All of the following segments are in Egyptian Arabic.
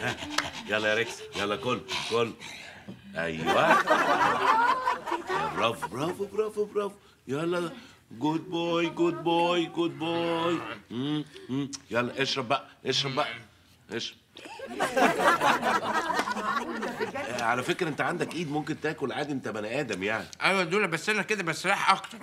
ها، يلا يا ريكس يلا كل كل ايوه يا برافو برافو برافو برافو يلا جود بوي جود بوي جود بوي مم، مم. يلا اشرب بقى اشرب بقى اشرب آه، على فكرة انت عندك ايد ممكن تاكل عادي انت بني ادم يعني ايوه دول بس انا كده بسرح اكتر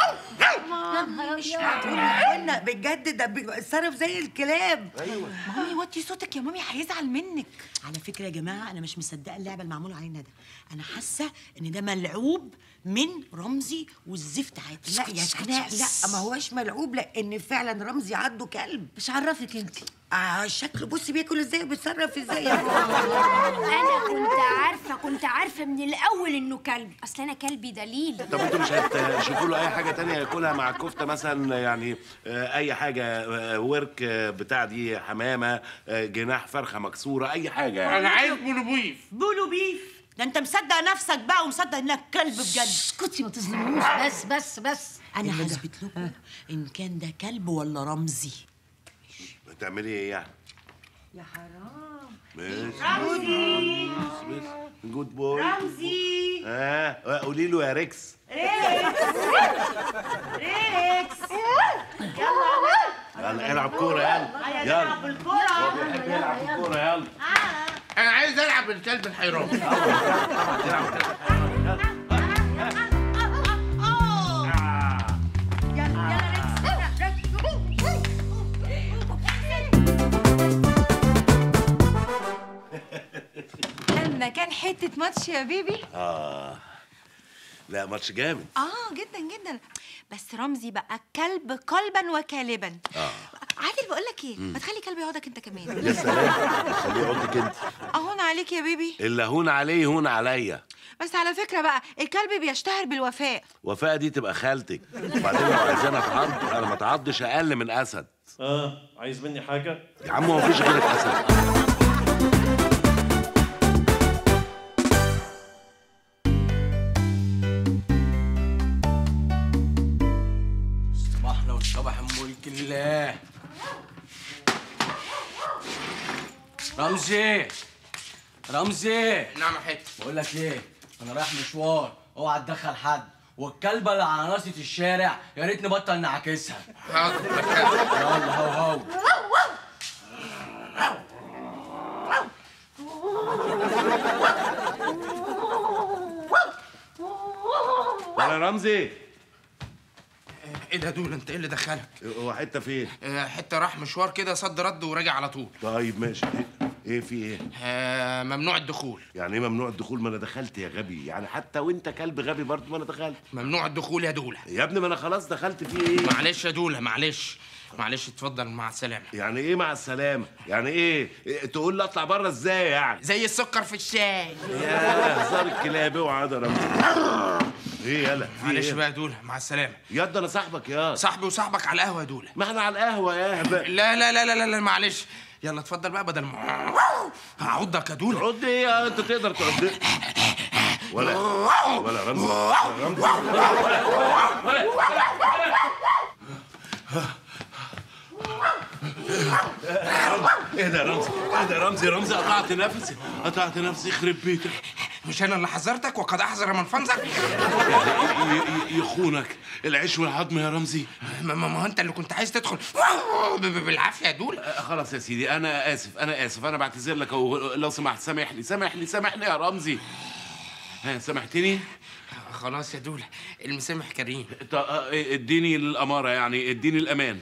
قلنا بجد ده بيتصرف زي الكلاب مامي وطي صوتك يا مامي هيزعل منك على فكره يا جماعه انا مش مصدقه اللعبه المعموله علينا ده انا حاسه ان ده ملعوب من رمزي والزفت عادي لا يا سناء لا ما هوش ملعوب لان فعلا رمزي عنده كلب مش عرفك انت آه شكله بصي بياكل ازاي وبيتصرف ازاي انا كنت عارفه كنت عارفه من الاول انه كلب اصل انا كلبي دليل طب انتوا مش هتشوفوا له اي حاجة تانية ياكلها مع الكفتة مثلا يعني آه، اي حاجة آه، ورك آه، بتاع دي حمامة آه، جناح فرخة مكسورة اي حاجة يعني انا عايز بولوبيف بولو بيف ده انت مصدق نفسك بقى ومصدق انك كلب بجد اسكتي ما تظلموش بس بس بس انا هثبت لكم ان كان ده كلب ولا رمزي بتعملي ايه يعني؟ يا حرام رمزي جود بوي رمزي اه قولي له يا ريكس ريكس يلا يلا العب كورة يلا يلا هو بيحب يلعب الكورة يلا انا عايز العب الكلب الحيران لما كان حته ماتش يا بيبي اه لا ماتش جامد اه جدا جدا بس رمزي بقى كلب قلبا وكالبا اه عادل بقول لك ايه ما تخلي كلب يقعدك انت كمان يا سلام خليه يقعدك انت اهون عليك يا بيبي اللي هون عليه هون عليا بس على فكره بقى الكلب بيشتهر بالوفاء وفاء دي تبقى خالتك وبعدين لو عايزاني اتعض انا ما اتعضش اقل من اسد اه عايز مني حاجه يا عم هو مفيش غيرك اسد صباحنا وصباح ملك الله رمزي رمزي نعم يا حته بقول لك ايه انا رايح مشوار اوعى تدخل حد والكلبه اللي على ناصيه الشارع يا ريت نبطل نعاكسها حاضر دخلت. يلا هو هو ولا رمزي ايه ده دول انت ايه اللي دخلك هو حته فين آه، حته راح مشوار كده صد رد وراجع على طول طيب ماشي ايه, إيه في ايه آه، ممنوع الدخول يعني ايه ممنوع الدخول ما انا دخلت يا غبي يعني حتى وانت كلب غبي برضه ما انا دخلت ممنوع الدخول يا دوله يا ابني ما انا خلاص دخلت في ايه معلش يا دوله معلش معلش اتفضل مع السلامه يعني ايه مع السلامه يعني ايه, إيه تقول لي اطلع بره ازاي يعني زي السكر في الشاي يا هزار الكلاب اوعى ده رمزي ايه يلا في معلش إيه؟ بقى يا دوله مع السلامه يد انا صاحبك يا صاحبي وصاحبك على القهوه يا دوله ما احنا على القهوه يا هبل لا لا لا لا لا, لا معلش يلا اتفضل بقى بدل ما هعضك يا دوله تعض ايه يا انت تقدر تعض إيه؟ ولا ولا رمزي ولا رمزي ايه ده يا رمزي ايه ده يا رمزي رمزي قطعت نفسي قطعت نفسي يخرب بيتك مش انا اللي حذرتك وقد احذر من فنزك ي- ي- يخونك العيش والعظم يا رمزي ما ما ما هو انت اللي كنت عايز تدخل ب- ب- بالعافيه يا دوله آه، خلاص يا سيدي انا اسف انا اسف انا بعتذر لك أهو. لو سمحت سامحني سامحني سامحني يا رمزي ها سامحتني خلاص يا دوله المسامح كريم ط- آه، اديني الاماره يعني اديني الامان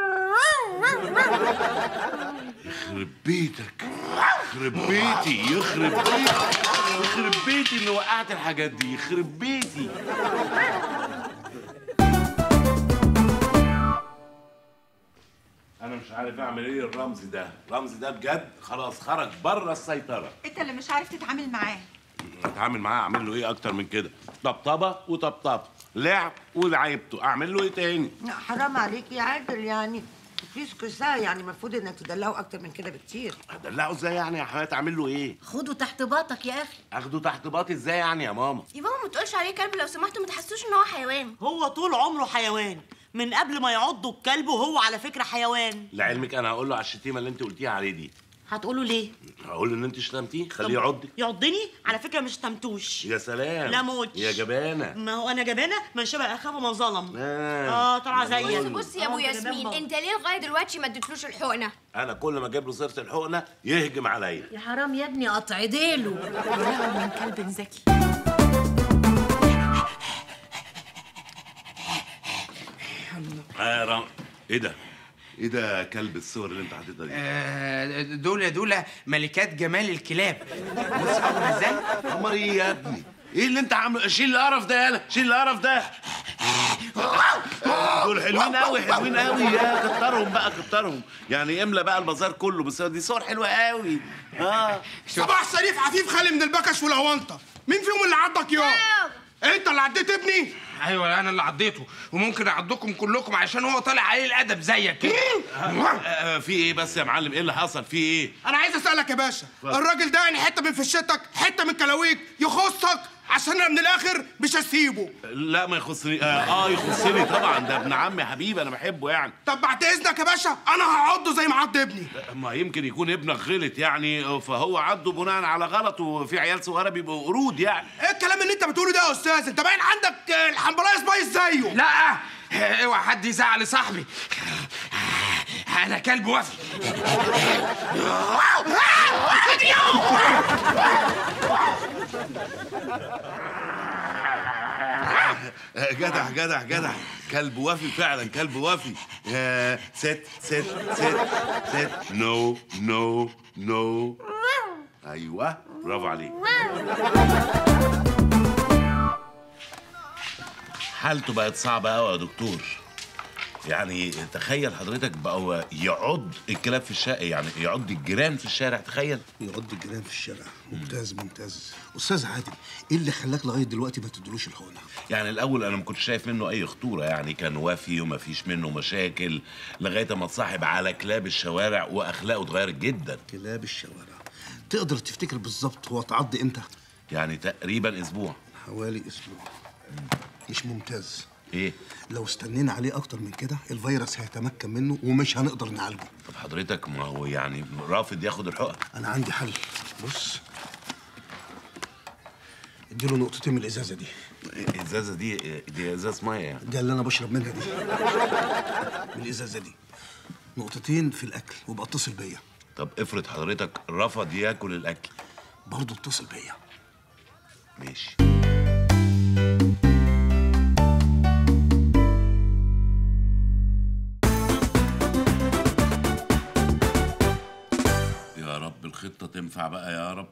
يخرب بيتك يخرب بيتي يخرب بيتي يخرب بيتي اني وقعت الحاجات دي يخرب بيتي انا مش عارف اعمل ايه الرمز ده الرمز ده بجد خلاص خرج بره السيطره انت اللي مش عارف تتعامل معاه اتعامل معاه اعمل له ايه اكتر من كده طبطبه وطبطبه لعب ولعبته اعمل له ايه تاني لا، حرام عليك يا عادل يعني مفيش قصة يعني المفروض انك تدلعه اكتر من كده بكتير هدلعه ازاي يعني يا حماتي اعمل له ايه خده تحت باطك يا اخي اخده تحت باطي ازاي يعني يا ماما يا بابا ما تقولش عليه كلب لو سمحتوا ما تحسوش ان هو حيوان هو طول عمره حيوان من قبل ما يعضوا الكلب وهو على فكره حيوان لعلمك انا هقول له على الشتيمه اللي انت قلتيها عليه دي هتقولوا ليه هقول ان انت شتمتيه خليه يعضك يعضني على فكره مش تمتوش يا سلام لا موتش. يا جبانه ما هو انا جبانه من شبه اخاف وما ظلم آه. اه طالعه زيك بص بص يا ابو آه، أنت جبان ياسمين بابا. انت ليه لغايه دلوقتي ما اديتلوش الحقنه انا كل ما اجيب له سيره الحقنه يهجم عليا يا حرام يا ابني قطع ديله ولو من كلب ذكي آه رام ايه ده ايه ده كلب الصور اللي انت حاططها دي آه، دول دول ملكات جمال الكلاب بص عامله ازاي عمر ايه يا ابني ايه اللي انت عامله شيل القرف ده يالا شيل القرف ده دول حلوين قوي حلوين قوي يا كترهم بقى كترهم يعني املى بقى البازار كله بس دي صور حلوه قوي اه صباح شريف عفيف خالي من البكش والاونطه مين فيهم اللي عضك يوم انت اللي عديت ابني ايوه انا اللي عضيته وممكن اعضكم كلكم عشان هو طالع عليه الادب زيك كده آه، في ايه بس يا معلم ايه اللي حصل في ايه انا عايز اسالك يا باشا الراجل ده يعني حته من فشتك حته من كلاويك يخصك عشان انا من الاخر مش هسيبه لا ما يخصني اه, آه يخصني طبعا ده ابن عمي حبيبي انا بحبه يعني طب بعد اذنك يا باشا انا هعضه زي ما عض ابني ما يمكن يكون ابنك غلط يعني فهو عضه بناء على غلط وفي عيال صغيره بيبقوا قرود يعني ايه الكلام اللي انت بتقوله ده يا استاذ انت باين عندك آه، الحنبلايه سبايس زيه لا اوعى حد يزعل صاحبي انا كلب وفي آه، جدع جدع جدع كلب وفي فعلا كلب وفي آه، ست ست ست ست نو نو نو ايوه برافو عليك حالته بقت صعبة قوي يا دكتور يعني تخيل حضرتك بقى يعض الكلاب في الشارع يعني يعض الجيران في الشارع تخيل يعض الجيران في الشارع ممتاز ممتاز استاذ عادل ايه اللي خلاك لغايه دلوقتي ما تدلوش الحقنه يعني الاول انا ما كنتش شايف منه اي خطوره يعني كان وافي وما فيش منه مشاكل لغايه ما اتصاحب على كلاب الشوارع واخلاقه اتغيرت جدا كلاب الشوارع تقدر تفتكر بالظبط هو اتعض امتى يعني تقريبا اسبوع حوالي اسبوع مش ممتاز ايه لو استنينا عليه اكتر من كده الفيروس هيتمكن منه ومش هنقدر نعالجه طب حضرتك ما هو يعني رافض ياخد الحقن انا عندي حل بص اديله نقطتين من الازازه دي الازازه دي دي ازاز ميه يعني ده اللي انا بشرب منها دي من الازازه دي نقطتين في الاكل وابقى اتصل بيا طب افرض حضرتك رفض ياكل الاكل برضه اتصل بيا ماشي يا رب الخطة تنفع بقى يا رب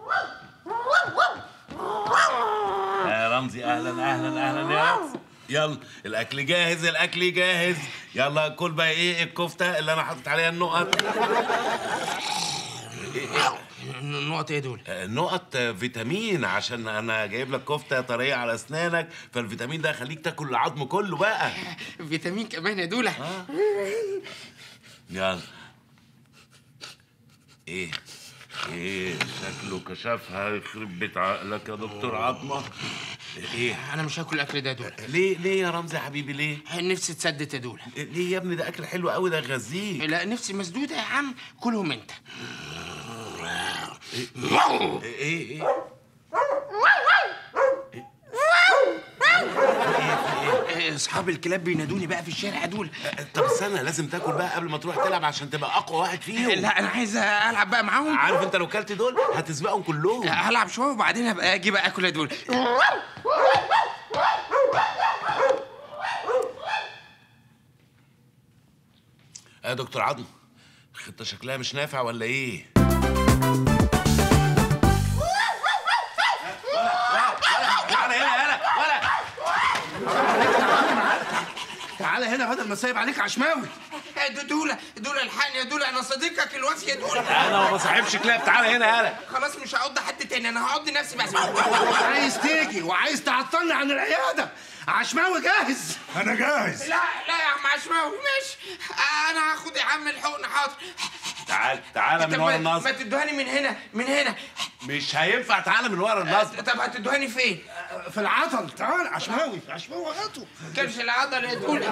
يا رمزي اهلا اهلا اهلا يا رمزي يلا الاكل جاهز الاكل جاهز يلا كل بقى ايه الكفته اللي انا حاطط عليها النقط نقط ايه دول؟ نقط فيتامين عشان انا جايب لك كفته طريه على اسنانك فالفيتامين ده يخليك تاكل العظم كله بقى فيتامين كمان يا دوله يلا ايه ايه شكله كشفها يخرب بيت عقلك يا دكتور عظمه ايه انا مش هاكل الاكل ده يا دوله ليه ليه يا رمزي يا حبيبي ليه نفسي اتسدت يا دوله ليه يا ابني ده اكل حلو قوي ده يغذيك لا نفسي مسدوده يا عم كلهم انت ايه ايه إيه، اصحاب الكلاب بينادوني بقى في الشارع يا دوله طب استنى لازم تاكل بقى قبل ما تروح تلعب عشان تبقى اقوى واحد فيهم لا انا عايز العب بقى معاهم عارف انت لو كلت دول هتسبقهم كلهم هلعب شويه وبعدين ابقى اجي بقى اكل يا دوله يا دكتور عظم الخطه شكلها مش نافع ولا ايه تعالى هنا يالا ولا تعالى هنا بدل ما سايب عليك عشماوي دوله دوله الحقني يا دوله انا صديقك الوفي يا دوله انا ما بصاحبش كلاب تعالى هنا يالا خلاص مش هعض حد تاني انا هعض نفسي بس عايز تيجي وعايز تعطلني عن العياده عشماوي جاهز انا جاهز لا لا يا عم عشماوي ماشي انا هاخد يا عم الحقن حاضر تعال تعالى من طب ورا ما- الناصر ما تدوهاني من هنا من هنا مش هينفع تعالى من ورا النصب طب هتدوهاني فين؟ في العضل تعال عشماوي عشماوي هاته كرش العضل يا دول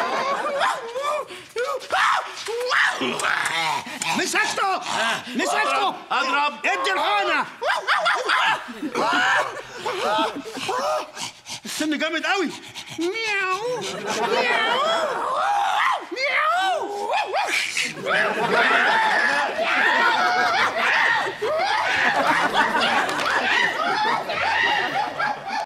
مسكته مسكته اضرب ادي الحقنه السن جامد قوي مياو مياو